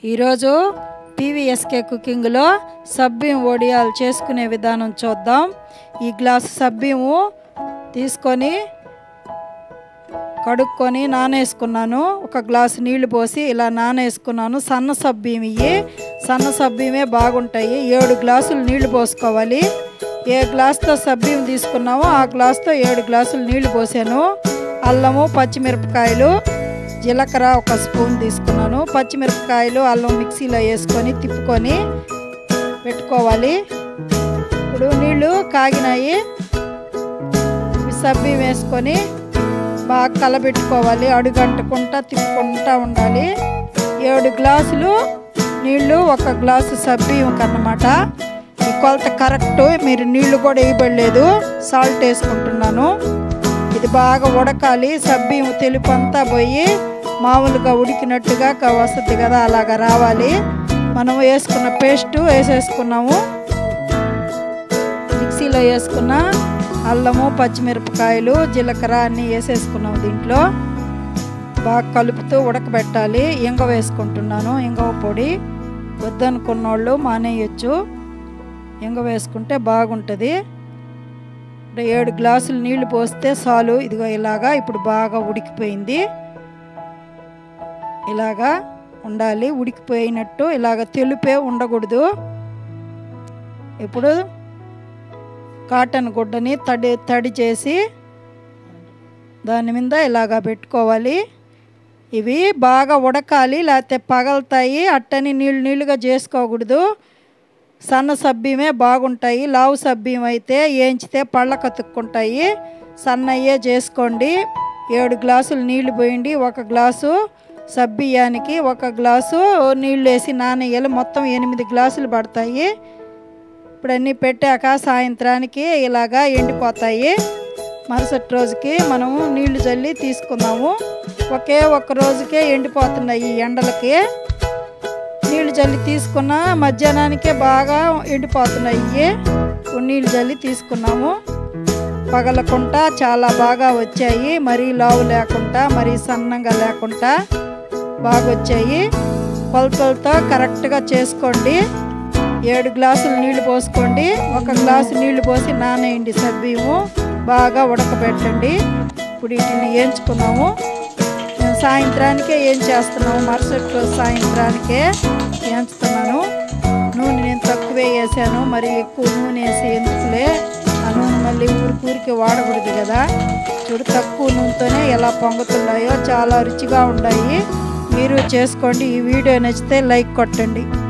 ఈరోజు పీవీఎస్కే కుకింగ్లో సబ్బిం వడియాలు చేసుకునే విధానం చూద్దాం ఈ గ్లాస్ సబ్బిము తీసుకొని కడుక్కొని నానేసుకున్నాను ఒక గ్లాసు నీళ్లు పోసి ఇలా నానేసుకున్నాను సన్న సబ్బిం ఇవి సన్న సబ్బిమే బాగుంటాయి ఏడు గ్లాసులు నీళ్లు పోసుకోవాలి ఏ గ్లాస్తో సబ్బిం తీసుకున్నామో ఆ గ్లాస్తో ఏడు గ్లాసులు నీళ్లు పోసాను అల్లము పచ్చిమిరపకాయలు జీలకర్ర ఒక స్పూన్ తీసుకున్నాను పచ్చిమిరపకాయలు అల్లం మిక్సీలో వేసుకొని తిప్పుకొని పెట్టుకోవాలి ఇప్పుడు నీళ్ళు కాగినాయి ఈ సబ్బి వేసుకొని బాగా కలబెట్టుకోవాలి అడుగంటుకుంటా తిప్పుకుంటా ఉండాలి ఏడు గ్లాసులు నీళ్ళు ఒక గ్లాసు సబ్బియం కన్నమాట ఈ కొలత కరెక్ట్ మీరు నీళ్లు కూడా వేయబడలేదు సాల్ట్ వేసుకుంటున్నాను ఇది బాగా ఉడకాలి సబ్బియం తెలుపు అంతా పోయి మామూలుగా ఉడికినట్టుగా క- వస్తుంది కదా అలాగా రావాలి మనం వేసుకున్న పేస్ట్ వేసేసుకున్నాము మిక్సీలో వేసుకున్న అల్లము పచ్చిమిరపకాయలు జీలకర్ర అన్నీ వేసేసుకున్నాము దీంట్లో బాగా కలుపుతూ ఉడకబెట్టాలి ఇంగ వేసుకుంటున్నాను ఇంగవ పొడి వద్దనుకున్న వాళ్ళు మానేయచ్చు ఇంగ వేసుకుంటే బాగుంటుంది ఇప్పుడు ఏడు గ్లాసులు నీళ్లు పోస్తే చాలు ఇదిగో ఇలాగా ఇప్పుడు బాగా ఉడికిపోయింది ఇలాగా ఉండాలి ఉడికిపోయినట్టు ఇలాగ తెలుపే ఉండకూడదు ఇప్పుడు కాటన్ గుడ్డని తడి తడి చేసి దాని మీద ఇలాగా పెట్టుకోవాలి ఇవి బాగా ఉడకాలి లేకపోతే పగలుతాయి అట్టని నీళ్ళు నీళ్ళుగా చేసుకోకూడదు సన్న సబ్బిమే బాగుంటాయి లావు సబ్బియం అయితే ఏంచితే పళ్ళ కతుక్కుంటాయి సన్నయ్యే చేసుకోండి ఏడు గ్లాసులు నీళ్లు పోయండి ఒక గ్లాసు సబ్బియానికి ఒక గ్లాసు నీళ్ళు వేసి నానయ్యాలి మొత్తం ఎనిమిది గ్లాసులు పడతాయి ఇప్పుడు అన్నీ పెట్టాక సాయంత్రానికి ఇలాగా ఎండిపోతాయి మరుసటి రోజుకి మనము నీళ్లు చల్లి తీసుకుందాము ఒకే ఒక్క రోజుకే ఎండిపోతున్నాయి ఈ ఎండలకి నీళ్లు చల్లి తీసుకున్న మధ్యాహ్నానికే బాగా ఎండిపోతున్నాయి ఇవి. ఇప్పుడు నీళ్లు చల్లి తీసుకున్నాము పగలకుండా చాలా బాగా వచ్చాయి మరీ లావు లేకుండా మరీ సన్నంగా లేకుండా బాగా వచ్చాయి కొలతలతో కరెక్ట్గా చేసుకోండి ఏడు గ్లాసులు నీళ్లు పోసుకోండి ఒక గ్లాసు నీళ్లు పోసి నానేయండి సబ్బియము బాగా ఉడకబెట్టండి ఇప్పుడు వీటిని వేయించుకున్నాము నేను సాయంత్రానికే ఏం చేస్తున్నాము మరుసటి రోజు సాయంత్రానికే వేయించుతున్నాను నూనె నేను తక్కువే వేసాను మరి ఎక్కువ నూనె వేసి ఎందుకులే ఆ నూనె మళ్ళీ ఊరికి ఊరికి వాడకూడదు కదా చూడు తక్కువ నూనెతోనే ఎలా పొంగుతున్నాయో చాలా రుచిగా ఉన్నాయి మీరు చేసుకోండి ఈ వీడియో నచ్చితే లైక్ కొట్టండి